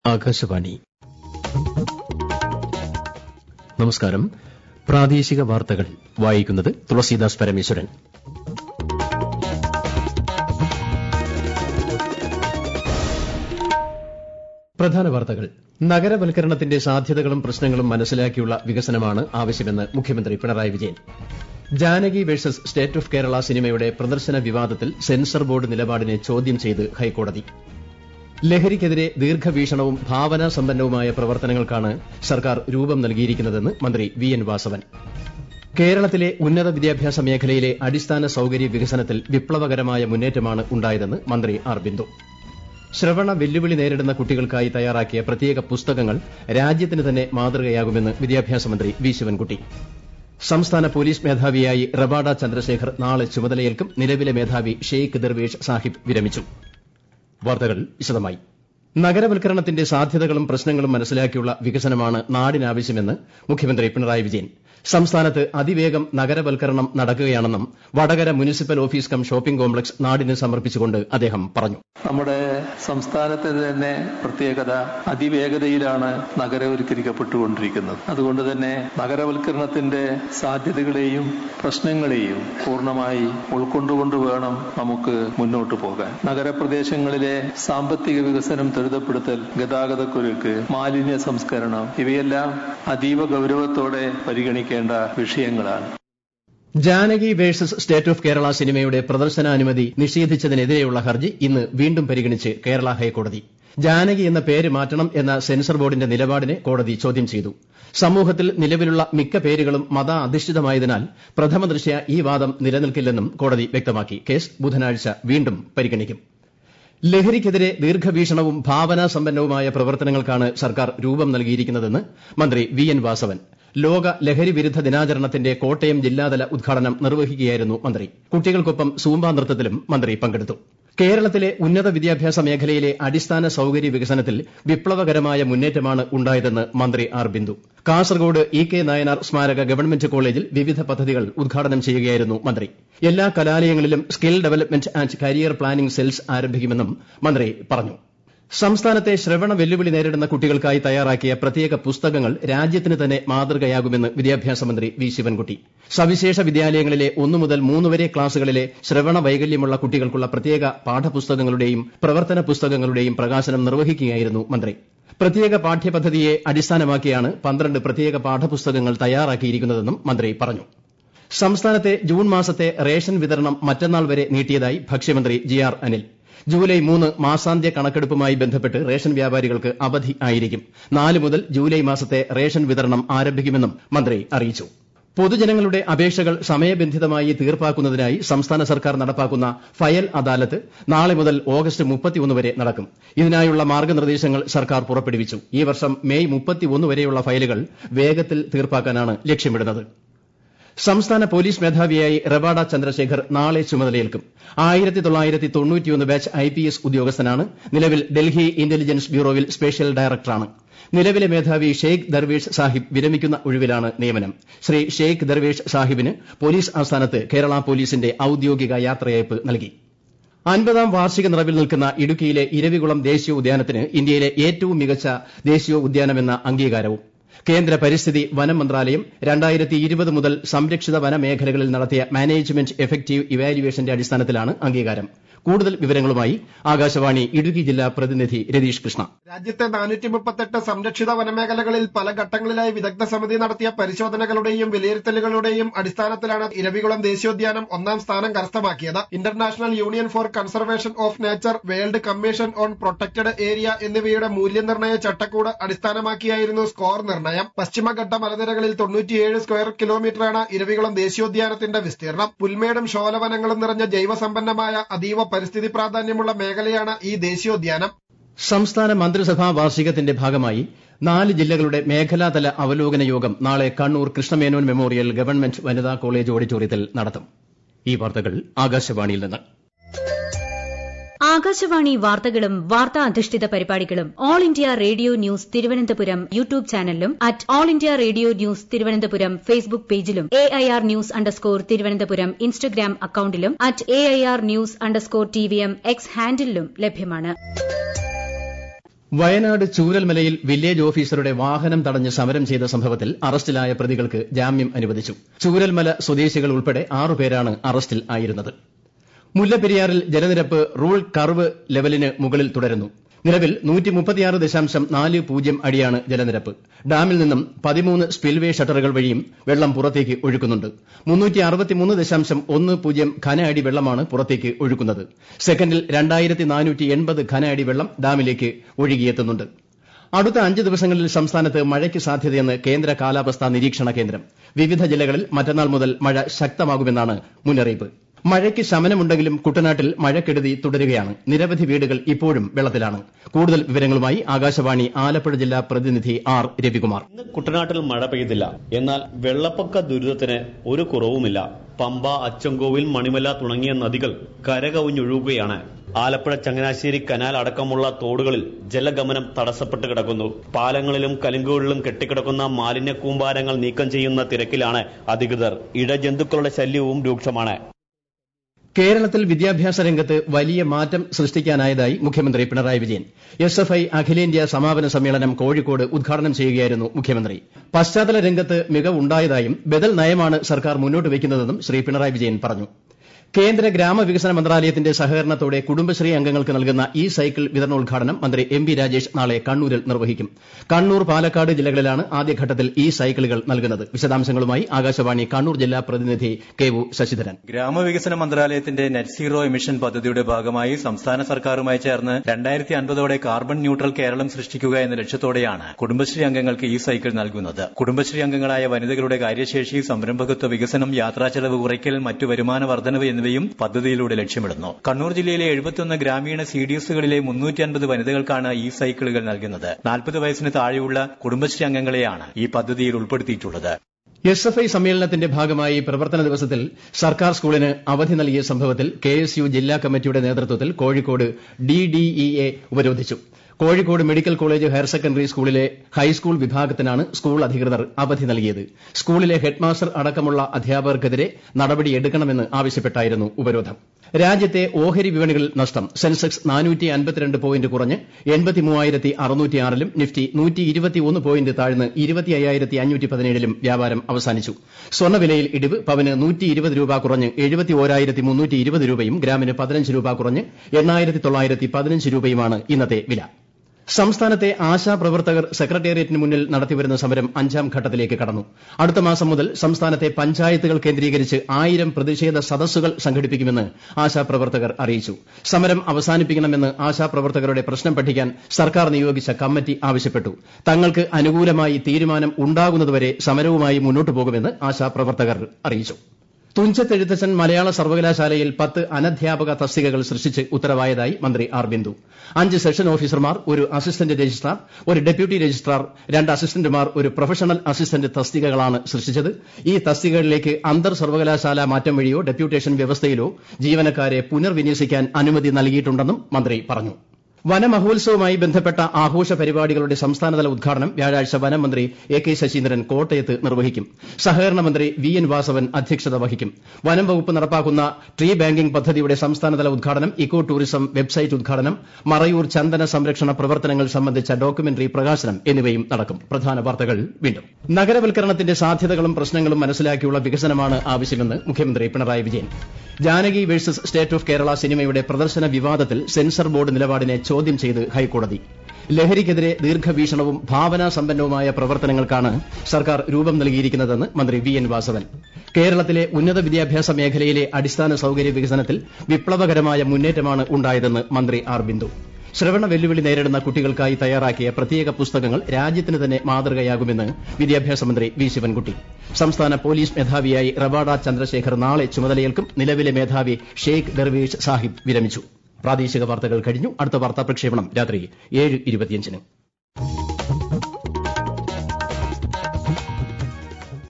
ആകാശവാണി നമസ്കാരം പ്രാദേശിക വാർത്തകൾ വായിക്കുന്നത് തുളസീദാസ് പരമേശ്വരൻ പ്രധാന വാർത്തകൾ നഗരവൽക്കരണത്തിന്റെ സാധ്യതകളും പ്രശ്നങ്ങളും മനസ്സിലാക്കിയുള്ള വികസനമാണ് ആവശ്യമെന്ന് മുഖ്യമന്ത്രി Pinarayi Vijayan Janaki versus state of Kerala സിനിമയുടെ പ്രദർശന വിവാദത്തിൽ സെൻസർ ബോർഡ് നിലപാടിനെ ചോദ്യം ചെയ്ത് ഹൈക്കോടതി ലഹരിക്കെതിരെ ദീർഘവീക്ഷണവും ഭാവനാസമ്പന്നവുമായ പ്രവർത്തനങ്ങൾക്കാണ് സർക്കാർ രൂപം നൽകിയിരിക്കുന്നതെന്ന് മന്ത്രി വി എൻ വാസവൻ കേരളത്തിലെ ഉന്നത വിദ്യാഭ്യാസ മേഖലയിലെ അടിസ്ഥാന സൌകര്യ വികസനത്തിൽ വിപ്ലവകരമായ മുന്നേറ്റമാണ് ഉണ്ടായതെന്ന് മന്ത്രി ആർ ബിന്ദു ശ്രവണ വെല്ലുവിളി നേരിടുന്ന കുട്ടികൾക്കായി തയ്യാറാക്കിയ പ്രത്യേക പുസ്തകങ്ങൾ രാജ്യത്തിന് തന്നെ മാതൃകയാകുമെന്ന് വിദ്യാഭ്യാസ മന്ത്രി വി ശിവൻകുട്ടി സംസ്ഥാന പോലീസ് മേധാവിയായി റവാഡ ചന്ദ്രശേഖർ നാളെ ചുമതലയേൽക്കും നിലവിലെ മേധാവി ഷെയ്ഖ് ദർവേഷ് സാഹിബ് വിരമിച്ചു വാർത്തകൾ വിശദമായി നഗരവൽക്കരണത്തിന്റെ സാധ്യതകളും പ്രശ്നങ്ങളും മനസ്സിലാക്കിയുള്ള വികസനമാണ് നാടിനാവശ്യമെന്ന് മുഖ്യമന്ത്രി പിണറായി വിജയൻ സംസ്ഥാനത്ത് അതിവേഗം നഗരവൽക്കരണം നടക്കുകയാണെന്നും Vadakara municipal office cum shopping complex നാടിന് സമർപ്പിച്ചുകൊണ്ട് അദ്ദേഹം പറഞ്ഞു നമ്മുടെ സംസ്ഥാനത്തിന് തന്നെ പ്രത്യേകത അതിവേഗതയിലാണ് നഗരവൽക്കരിക്കപ്പെട്ടുകൊണ്ടിരിക്കുന്നത് അതുകൊണ്ട് തന്നെ നഗരവൽക്കരണത്തിന്റെ സാധ്യതകളെയും പ്രശ്നങ്ങളെയും പൂർണ്ണമായി ഉൾക്കൊണ്ടുകൊണ്ട് വേണം നമുക്ക് മുന്നോട്ട് പോകാൻ നഗരപ്രദേശങ്ങളിലെ സാമ്പത്തിക വികസനം ത്വരിതപ്പെടുത്തൽ ഗതാഗതക്കുരുക്ക് മാലിന്യ സംസ്കരണം ഇവയെല്ലാം അതീവ ഗൌരവത്തോടെ പരിഗണിക്കേണ്ട വിഷയങ്ങളാണ് Janaki versus state of Kerala സിനിമയുടെ പ്രദർശനാനുമതി നിഷേധിച്ചതിനെതിരെയുള്ള ഹർജി ഇന്ന് വീണ്ടും പരിഗണിച്ച് കേരള ഹൈക്കോടതി ജാനകി എന്ന പേര് മാറ്റണം എന്ന സെൻസർ ബോർഡിന്റെ നിലപാടിനെ കോടതി ചോദ്യം ചെയ്തു സമൂഹത്തിൽ നിലവിലുള്ള മിക്ക പേരുകളും മത അധിഷ്ഠിതമായതിനാൽ പ്രഥമ ദൃഷ്ട്യാ ഈ വാദം നിലനിൽക്കില്ലെന്നും കോടതി വ്യക്തമാക്കി കേസ് ബുധനാഴ്ച വീണ്ടും പരിഗണിക്കും ലഹരിക്കെതിരെ ദീർഘവീക്ഷണവും ഭാവനാസമ്പന്നവുമായ പ്രവർത്തനങ്ങൾക്കാണ് സർക്കാർ രൂപം നൽകിയിരിക്കുന്നതെന്ന് മന്ത്രി വി എൻ വാസവൻ ലോക ലഹരി വിരുദ്ധ ദിനാചരണത്തിന്റെ കോട്ടയം ജില്ലാതല ഉദ്ഘാടനം നിർവഹിക്കുകയായിരുന്നു മന്ത്രി കുട്ടികൾക്കൊപ്പം സൂംബ നൃത്തത്തിലും മന്ത്രി പങ്കെടുത്തു കേരളത്തിലെ ഉന്നത വിദ്യാഭ്യാസ മേഖലയിലെ അടിസ്ഥാന സൌകര്യ വികസനത്തിൽ വിപ്ലവകരമായ മുന്നേറ്റമാണ് ഉണ്ടായതെന്ന് മന്ത്രി R Bindu Kasaragod E K Nayanar സ്മാരക ഗവൺമെന്റ് കോളേജിൽ വിവിധ പദ്ധതികൾ ഉദ്ഘാടനം ചെയ്യുകയായിരുന്നു മന്ത്രി എല്ലാ കലാലയങ്ങളിലും skill development and career planning cells ആരംഭിക്കുമെന്നും മന്ത്രി പറഞ്ഞു സംസ്ഥാനത്തെ ശ്രവണ വെല്ലുവിളി നേരിടുന്ന കുട്ടികൾക്കായി തയ്യാറാക്കിയ പ്രത്യേക പുസ്തകങ്ങൾ രാജ്യത്തിന് തന്നെ മാതൃകയാകുമെന്ന് വിദ്യാഭ്യാസ മന്ത്രി വി ശിവൻകുട്ടി സവിശേഷ വിദ്യാലയങ്ങളിലെ ഒന്നു മുതൽ മൂന്ന് വരെ ക്ലാസുകളിലെ ശ്രവണ വൈകല്യമുള്ള കുട്ടികൾക്കുള്ള പ്രത്യേക പാഠപുസ്തകങ്ങളുടെയും പ്രവർത്തന പുസ്തകങ്ങളുടെയും പ്രകാശനം നിർവഹിക്കുകയായിരുന്നു മന്ത്രി പ്രത്യേക പാഠ്യപദ്ധതിയെ അടിസ്ഥാനമാക്കിയാണ് പന്ത്രണ്ട് പ്രത്യേക പാഠപുസ്തകങ്ങൾ തയ്യാറാക്കിയിരിക്കുന്നതെന്നും മന്ത്രി പറഞ്ഞു സംസ്ഥാനത്തെ ജൂൺ മാസത്തെ റേഷൻ വിതരണം മറ്റന്നാൾ വരെ നീട്ടിയതായി ഭക്ഷ്യമന്ത്രി ജി ആർ അനിൽ ജൂലൈ മൂന്ന് മാസാന്ത്യ കണക്കെടുപ്പുമായി ബന്ധപ്പെട്ട് റേഷൻ വ്യാപാരികൾക്ക് അവധി ആയിരിക്കും നാല് മുതൽ ജൂലൈ മാസത്തെ റേഷൻ വിതരണം ആരംഭിക്കുമെന്നും മന്ത്രി അറിയിച്ചു പൊതുജനങ്ങളുടെ അപേക്ഷകൾ സമയബന്ധിതമായി തീർപ്പാക്കുന്നതിനായി സംസ്ഥാന സർക്കാർ നടപ്പാക്കുന്ന ഫയൽ അദാലത്ത് നാളെ മുതൽ ഓഗസ്റ്റ് മുപ്പത്തിയൊന്ന് വരെ നടക്കും ഇതിനായുള്ള മാർഗ്ഗനിർദ്ദേശങ്ങൾ സർക്കാർ പുറപ്പെടുവിച്ചു ഈ വർഷം മെയ് മുപ്പത്തിയൊന്ന് വരെയുള്ള ഫയലുകൾ വേഗത്തിൽ തീർപ്പാക്കാനാണ് ലക്ഷ്യമിടുന്നത് സംസ്ഥാന പോലീസ് മേധാവിയായി റവാഡ ചന്ദ്രശേഖർ നാളെ ചുമതലയേൽക്കും ആയിരത്തി തൊള്ളായിരത്തി തൊണ്ണൂറ്റിയൊന്ന് ബാച്ച് ഐ പി എസ് ഉദ്യോഗസ്ഥനാണ് നിലവിൽ ഡൽഹി ഇന്റലിജൻസ് ബ്യൂറോവിൽ സ്പെഷ്യൽ ഡയറക്ടറാണ് നിലവിലെ മേധാവി ഷെയ്ഖ് ദർവേഷ് സാഹിബ് വിരമിക്കുന്ന ഒഴിവിലാണ് നിയമനം ശ്രീ ഷെയ്ഖ് ദർവേഷ് സാഹിബിന് പോലീസ് ആസ്ഥാനത്ത് കേരള പോലീസിന്റെ ഔദ്യോഗിക യാത്രയയപ്പ് നൽകി അൻപതാം വാർഷിക നിറവിൽ നിൽക്കുന്ന ഇടുക്കിയിലെ ഇരവികുളം ദേശീയ ഉദ്യാനത്തിന് ഇന്ത്യയിലെ ഏറ്റവും മികച്ച ദേശീയോദ്യാനമെന്ന അംഗീകാരവും കേന്ദ്ര പരിസ്ഥിതി വനം മന്ത്രാലയം രണ്ടായിരത്തി ഇരുപത് മുതൽ സംരക്ഷിത വനമേഖലകളിൽ നടത്തിയ മാനേജ്മെന്റ് എഫക്റ്റീവ് ഇവാലുവേഷന്റെ അടിസ്ഥാനത്തിലാണ് അംഗീകാരം കൂടുതൽ വിവരങ്ങളുമായി ആകാശവാണി ഇടുക്കി ജില്ലാ പ്രതിനിധി രതീഷ് കൃഷ്ണ രാജ്യത്തെ നാനൂറ്റി മുപ്പത്തെട്ട് സംരക്ഷിത വനമേഖലകളിൽ പല ഘട്ടങ്ങളിലായി വിദഗ്ധ സമിതി നടത്തിയ പരിശോധനകളുടെയും വിലയിരുത്തലുകളുടെയും അടിസ്ഥാനത്തിലാണ് ഇരവികുളം ദേശീയോദ്യാനം ഒന്നാം സ്ഥാനം കരസ്ഥമാക്കിയത് international union for conservation of nature world commission on protected area എന്നിവയുടെ മൂല്യനിർണ്ണയ ചട്ടക്കൂട് അടിസ്ഥാനമാക്കിയായിരുന്നു സ്കോർ നിർണ്ണയം പശ്ചിമഘട്ട മലനിരകളിൽ തൊണ്ണൂറ്റിയേഴ് സ്ക്വയർ കിലോമീറ്ററാണ് ഇരവികുളം ദേശീയോദ്യാനത്തിന്റെ വിസ്തീർണം പുൽമേടും ഷോലവനങ്ങളും നിറഞ്ഞ ജൈവസമ്പന്നമായ അതീവ പരിസ്ഥിതി പ്രാധാന്യമുള്ള മേഖലയാണ് ഈ ദേശീയോദ്യാനം സംസ്ഥാന മന്ത്രിസഭാ വാർഷികത്തിന്റെ ഭാഗമായി നാല് ജില്ലകളുടെ മേഖലാതല അവലോകന യോഗം നാളെ കണ്ണൂർ കൃഷ്ണമേനോൻ മെമ്മോറിയൽ ഗവൺമെന്റ് വനിതാ കോളേജ് ഓഡിറ്റോറിയത്തിൽ നടത്തും ഈ വാർത്തകൾ ആകാശവാണിയിൽ നിന്ന് ആകാശവാണി വാർത്തകളും വാർത്താ അധിഷ്ഠിത പരിപാടികളും all India radio news Thiruvananthapuram YouTube ചാനലിലും at all India radio news Thiruvananthapuram Facebook പേജിലും A I R news underscore Thiruvananthapuram Instagram അക്കൌണ്ടിലും at A I R news underscore T V M X ഹാൻഡിലും ലഭ്യമാണ് വയനാട് ചൂരൽമലയിൽ വില്ലേജ് ഓഫീസറുടെ വാഹനം തടഞ്ഞ് സമരം ചെയ്ത സംഭവത്തിൽ അറസ്റ്റിലായ പ്രതികൾക്ക് ജാമ്യം അനുവദിച്ചു ചൂരൽമല സ്വദേശികൾ ഉൾപ്പെടെ ആറുപേരാണ് അറസ്റ്റിൽ ആയിരുന്നത് മുല്ലപ്പെരിയാറിൽ ജലനിരപ്പ് റൂൾ കർവ് ലെവലിന് മുകളിൽ തുടരുന്നു നിലവിൽ അടിയാണ് ജലനിരപ്പ് ഡാമിൽ നിന്നും പതിമൂന്ന് സ്പിൽവേ ഷട്ടറുകൾ വഴിയും വെള്ളം പുറത്തേക്ക് ഒഴുക്കുന്നുണ്ട് ഘന അടി വെള്ളമാണ് പുറത്തേക്ക് ഒഴുക്കുന്നത് സെക്കൻഡിൽ ഘന അടി വെള്ളം ഡാമിലേക്ക് ഒഴുകിയെത്തുന്നുണ്ട് അടുത്ത അഞ്ച് ദിവസങ്ങളിൽ സംസ്ഥാനത്ത് മഴയ്ക്ക് സാധ്യതയെന്ന് കേന്ദ്ര കാലാവസ്ഥാ നിരീക്ഷണ കേന്ദ്രം വിവിധ ജില്ലകളിൽ മറ്റന്നാൾ മുതൽ മഴ ശക്തമാകുമെന്നാണ് മുന്നറിയിപ്പ് മഴയ്ക്ക് ശമനമുണ്ടെങ്കിലും കുട്ടനാട്ടിൽ മഴക്കെടുതി തുടരുകയാണ് നിരവധി വീടുകൾ ഇപ്പോഴും വെള്ളത്തിലാണ് കൂടുതൽ വിവരങ്ങളുമായി ആകാശവാണി ആലപ്പുഴ ജില്ലാ പ്രതിനിധി ആർ രവികുമാർ ഇന്ന് കുട്ടനാട്ടിൽ മഴ പെയ്തില്ല എന്നാൽ വെള്ളപ്പൊക്ക ദുരിതത്തിന് ഒരു കുറവുമില്ല പമ്പ അച്ചൻകോവിൽ മണിമല തുടങ്ങിയ നദികൾ കരകവിഞ്ഞൊഴുകുകയാണ് ആലപ്പുഴ ചങ്ങനാശ്ശേരി കനാൽ അടക്കമുള്ള തോടുകളിൽ ജലഗമനം തടസ്സപ്പെട്ട് കിടക്കുന്നു പാലങ്ങളിലും കലുങ്കുകളിലും കെട്ടിക്കിടക്കുന്ന മാലിന്യ കൂമ്പാരങ്ങൾ നീക്കം ചെയ്യുന്ന തിരക്കിലാണ് അധികൃതർ ഇഴജന്തുക്കളുടെ ശല്യവും രൂക്ഷമാണ് കേരളത്തിൽ വിദ്യാഭ്യാസ രംഗത്ത് വലിയ മാറ്റം സൃഷ്ടിക്കാനായതായി മുഖ്യമന്ത്രി Pinarayi Vijayan S F I അഖിലേന്ത്യാ സമാപന സമ്മേളനം കോഴിക്കോട് ഉദ്ഘാടനം ചെയ്യുകയായിരുന്നു മുഖ്യമന്ത്രി പശ്ചാത്തല രംഗത്ത് മികവുണ്ടായതായും ബദൽ നയമാണ് സർക്കാർ മുന്നോട്ട് വയ്ക്കുന്നതെന്നും ശ്രീ പിണറായി വിജയൻ പറഞ്ഞു കേന്ദ്ര ഗ്രാമവികസന മന്ത്രാലയത്തിന്റെ സഹകരണത്തോടെ കുടുംബശ്രീ അംഗങ്ങൾക്ക് നൽകുന്ന ഇ സൈക്കിൾ വിതരണോദ്ഘാടനം മന്ത്രി എം വി രാജേഷ് നാളെ കണ്ണൂരിൽ നിർവഹിക്കും കണ്ണൂർ പാലക്കാട് ജില്ലകളിലാണ് ആദ്യഘട്ടത്തിൽ ഈ സൈക്കിളുകൾ നൽകുന്നത് വിശദാംശങ്ങളുമായി ആകാശവാണി കണ്ണൂർ ജില്ലാ പ്രതിനിധി കെ ഒ ശശിധരൻ ഗ്രാമവികസന മന്ത്രാലയത്തിന്റെ നെറ്റ് സീറോ എമിഷൻ പദ്ധതിയുടെ ഭാഗമായി സംസ്ഥാന സർക്കാരുമായി ചേർന്ന് രണ്ടായിരത്തി അൻപതോടെ കാർബൺ ന്യൂട്രൽ കേരളം സൃഷ്ടിക്കുക എന്ന ലക്ഷ്യത്തോടെയാണ് കുടുംബശ്രീ അംഗങ്ങൾക്ക് ഈ സൈക്കിൾ നൽകുന്നത് കുടുംബശ്രീ അംഗങ്ങളായ വനിതകളുടെ കാര്യശേഷി സംരംഭകത്വ വികസനം യാത്രാചെലവ് കുറയ്ക്കൽ മറ്റു വരുമാന വർധനവ് എന്നിവയും പദ്ധതിയിലൂടെ ലക്ഷ്യമിടുന്നു കണ്ണൂർ ജില്ലയിലെ എഴുപത്തിയൊന്ന് ഗ്രാമീണ സി ഡി എസുകളിലെ മുന്നൂറ്റി അൻപത് വനിതകൾക്കാണ് ഈ സൈക്കിളുകൾ നൽകുന്നത് നാൽപ്പത് വയസ്സിന് താഴെയുള്ള കുടുംബശ്രീ അംഗങ്ങളെയാണ് ഈ പദ്ധതിയിൽ ഉൾപ്പെടുത്തിയിട്ടുള്ളത് എസ് എഫ് ഐ സമ്മേളനത്തിന്റെ ഭാഗമായി പ്രവർത്തന ദിവസത്തിൽ സർക്കാർ സ്കൂളിന് അവധി നൽകിയ സംഭവത്തിൽ കെ എസ് യു ജില്ലാ കമ്മിറ്റിയുടെ നേതൃത്വത്തിൽ കോഴിക്കോട് ഡിഡിഇഎ ഉപരോധിച്ചു Kozhikode medical college higher secondary സ്കൂളിലെ ഹൈസ്കൂൾ വിഭാഗത്തിനാണ് സ്കൂൾ അധികൃതർ അവധി നൽകിയത് സ്കൂളിലെ ഹെഡ്മാസ്റ്റർ അടക്കമുള്ള അധ്യാപകർക്കെതിരെ നടപടിയെടുക്കണമെന്ന് ആവശ്യപ്പെട്ടായിരുന്നു ഉപരോധം രാജ്യത്തെ ഓഹരി വിപണികളിൽ നഷ്ടം സെൻസെക്സ് പോയിന്റ് കുറഞ്ഞ് ലും നിഫ്റ്റി പോയിന്റ് താഴ്ന്ന് ലും വ്യാപാരം അവസാനിച്ചു സ്വർണ്ണവിലയിൽ ഇടിവ് പവന് രൂപ കുറഞ്ഞ് രൂപയും ഗ്രാമിന് പതിനഞ്ച് രൂപ കുറഞ്ഞ് രൂപയുമാണ് ഇന്നത്തെ വില സംസ്ഥാനത്തെ ആശാപ്രവർത്തകർ സെക്രട്ടേറിയറ്റിന് മുന്നിൽ നടത്തിവരുന്ന സമരം അഞ്ചാം ഘട്ടത്തിലേക്ക് കടന്നു അടുത്ത മാസം മുതൽ സംസ്ഥാനത്തെ പഞ്ചായത്തുകൾ കേന്ദ്രീകരിച്ച് ആയിരം പ്രതിഷേധ സദസ്സുകൾ സംഘടിപ്പിക്കുമെന്ന് ആശാപ്രവർത്തകർ അറിയിച്ചു സമരം അവസാനിപ്പിക്കണമെന്ന് ആശാപ്രവർത്തകരുടെ പ്രശ്നം പഠിക്കാൻ സർക്കാർ നിയോഗിച്ച കമ്മിറ്റി ആവശ്യപ്പെട്ടു തങ്ങൾക്ക് അനുകൂലമായി തീരുമാനം ഉണ്ടാകുന്നതുവരെ സമരവുമായി മുന്നോട്ടു പോകുമെന്ന് ആശാപ്രവർത്തകർ അറിയിച്ചു തുഞ്ചത്തെഴുത്തച്ഛൻ മലയാള സർവകലാശാലയിൽ പത്ത് അനധ്യാപക തസ്തികകൾ സൃഷ്ടിച്ച് ഉത്തരവായതായി മന്ത്രി ആർ ബിന്ദു അഞ്ച് സെഷൻ ഓഫീസർമാർ ഒരു അസിസ്റ്റന്റ് രജിസ്ട്രാർ ഒരു ഡെപ്യൂട്ടി രജിസ്ട്രാർ രണ്ട് അസിസ്റ്റന്റുമാർ ഒരു പ്രൊഫഷണൽ അസിസ്റ്റന്റ് തസ്തികകളാണ് സൃഷ്ടിച്ചത് ഈ തസ്തികകളിലേക്ക് അന്തർ സർവകലാശാല മാറ്റം വഴിയോ ഡെപ്യൂട്ടേഷൻ വ്യവസ്ഥയിലോ ജീവനക്കാരെ പുനർവിന്യസിക്കാൻ അനുമതി നൽകിയിട്ടുണ്ടെന്നും മന്ത്രി പറഞ്ഞു വനമഹോത്സവവുമായി ബന്ധപ്പെട്ട ആഘോഷ പരിപാടികളുടെ സംസ്ഥാനതല ഉദ്ഘാടനം വ്യാഴാഴ്ച വനമന്ത്രി എ കെ ശശീന്ദ്രൻ കോട്ടയത്ത് നിർവഹിക്കും സഹകരണ മന്ത്രി വി എൻ വാസവൻ അധ്യക്ഷത വഹിക്കും വനം വകുപ്പ് നടപ്പാക്കുന്ന ട്രീ ബാങ്കിംഗ് പദ്ധതിയുടെ സംസ്ഥാനതല ഉദ്ഘാടനം ഇക്കോ ടൂറിസം വെബ്സൈറ്റ് ഉദ്ഘാടനം മറയൂർ ചന്ദന സംരക്ഷണ പ്രവർത്തനങ്ങൾ സംബന്ധിച്ച ഡോക്യുമെന്ററി പ്രകാശനം എന്നിവയും നടക്കും പ്രധാന വാർത്തകൾ വീണ്ടും നഗരവൽക്കരണത്തിന്റെ സാധ്യതകളും പ്രശ്നങ്ങളും മനസ്സിലാക്കിയുള്ള വികസനമാണ് ആവശ്യമെന്ന് മുഖ്യമന്ത്രി Pinarayi Vijayan Janaki versus state of Kerala സിനിമയുടെ പ്രദർശന വിവാദത്തിൽ സെൻസർ ബോർഡ് നിലപാടിനെ ചോദ്യം ചെയ്ത് ഹൈക്കോടതി ലഹരിക്കെതിരെ ദീർഘവീക്ഷണവും ഭാവനാസമ്പന്നവുമായ പ്രവർത്തനങ്ങൾക്കാണ് സർക്കാർ രൂപം നൽകിയിരിക്കുന്നതെന്ന് മന്ത്രി വി എൻ വാസവൻ കേരളത്തിലെ ഉന്നത വിദ്യാഭ്യാസ മേഖലയിലെ അടിസ്ഥാന സൌകര്യ വികസനത്തിൽ വിപ്ലവകരമായ മുന്നേറ്റമാണ് ഉണ്ടായതെന്ന് മന്ത്രി ആർ ബിന്ദു ശ്രവണ വെല്ലുവിളി നേരിടുന്ന കുട്ടികൾക്കായി തയ്യാറാക്കിയ പ്രത്യേക പുസ്തകങ്ങൾ രാജ്യത്തിന് തന്നെ മാതൃകയാകുമെന്ന് വിദ്യാഭ്യാസ മന്ത്രി വി ശിവൻകുട്ടി സംസ്ഥാന പോലീസ് മേധാവിയായി റവാഡ ചന്ദ്രശേഖർ നാളെ ചുമതലയേൽക്കും നിലവിലെ മേധാവി ഷെയ്ഖ് ദർവേഷ് സാഹിബ് വിരമിച്ചു പ്രാദേശിക വാർത്തകൾ കഴിഞ്ഞു അടുത്ത വാർത്താ പ്രക്ഷേപണം രാത്രി ഏഴ് ഇരുപത്തിയഞ്ചിന്